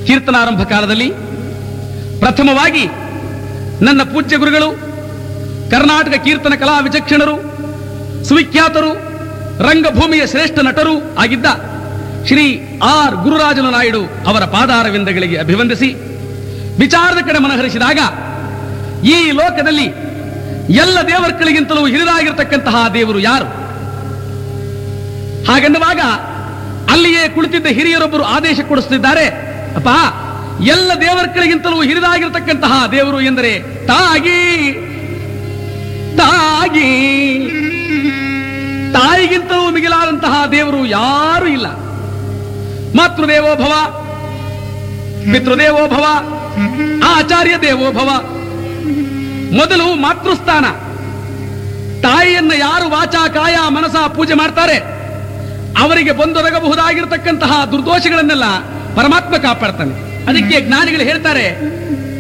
ಕೀರ್ತನಾರಂಭ ಕಾಲದಲ್ಲಿ ಪ್ರಥಮವಾಗಿ ನನ್ನ ಪೂಜ್ಯ ಗುರುಗಳು ಕರ್ನಾಟಕ ಕೀರ್ತನ ಕಲಾ ವಿಚಕ್ಷಣರು ಸುವಿಖ್ಯಾತರು ರಂಗಭೂಮಿಯ ಶ್ರೇಷ್ಠ ನಟರು ಆಗಿದ್ದ ಶ್ರೀ ಆರ್ ಗುರುರಾಜನ ನಾಯ್ಡು ಅವರ ಪಾದಾರವಿಂದಗಳಿಗೆ ಅಭಿವಂದಿಸಿ ವಿಚಾರದ ಕಡೆ ಮನಹರಿಸಿದಾಗ ಈ ಲೋಕದಲ್ಲಿ ಎಲ್ಲ ದೇವರುಗಳಿಗಿಂತಲೂ ಹಿರಿದಾಗಿರ್ತಕ್ಕಂತಹ ದೇವರು ಯಾರು ಹಾಗೆನ್ನುವಾಗ ಅಲ್ಲಿಯೇ ಕುಳಿತಿದ್ದ ಹಿರಿಯರೊಬ್ಬರು ಆದೇಶ ಕೊಡಿಸುತ್ತಿದ್ದಾರೆ ಅಪ್ಪ ಎಲ್ಲ ದೇವರುಗಳಿಗಿಂತಲೂ ಹಿರಿದಾಗಿರ್ತಕ್ಕಂತಹ ದೇವರು ಎಂದರೆ ತಾಗಿ ತಾಗಿ ತಾಯಿಗಿಂತಲೂ ಮಿಗಿಲಾದಂತಹ ದೇವರು ಯಾರೂ ಇಲ್ಲ ಮಾತೃದೇವೋಭವ ಪಿತೃದೇವೋಭವ ಆಚಾರ್ಯ ದೇವೋಭವ ಮೊದಲು ಮಾತೃಸ್ಥಾನ ತಾಯಿಯನ್ನ ಯಾರು ವಾಚ ಕಾಯ ಮನಸ ಪೂಜೆ ಮಾಡ್ತಾರೆ ಅವರಿಗೆ ಬಂದೊದಗಬಹುದಾಗಿರ್ತಕ್ಕಂತಹ ದುರ್ದೋಷಗಳನ್ನೆಲ್ಲ ಪರಮಾತ್ಮ ಕಾಪಾಡ್ತಾನೆ ಅದಕ್ಕೆ ಜ್ಞಾನಿಗಳು ಹೇಳ್ತಾರೆ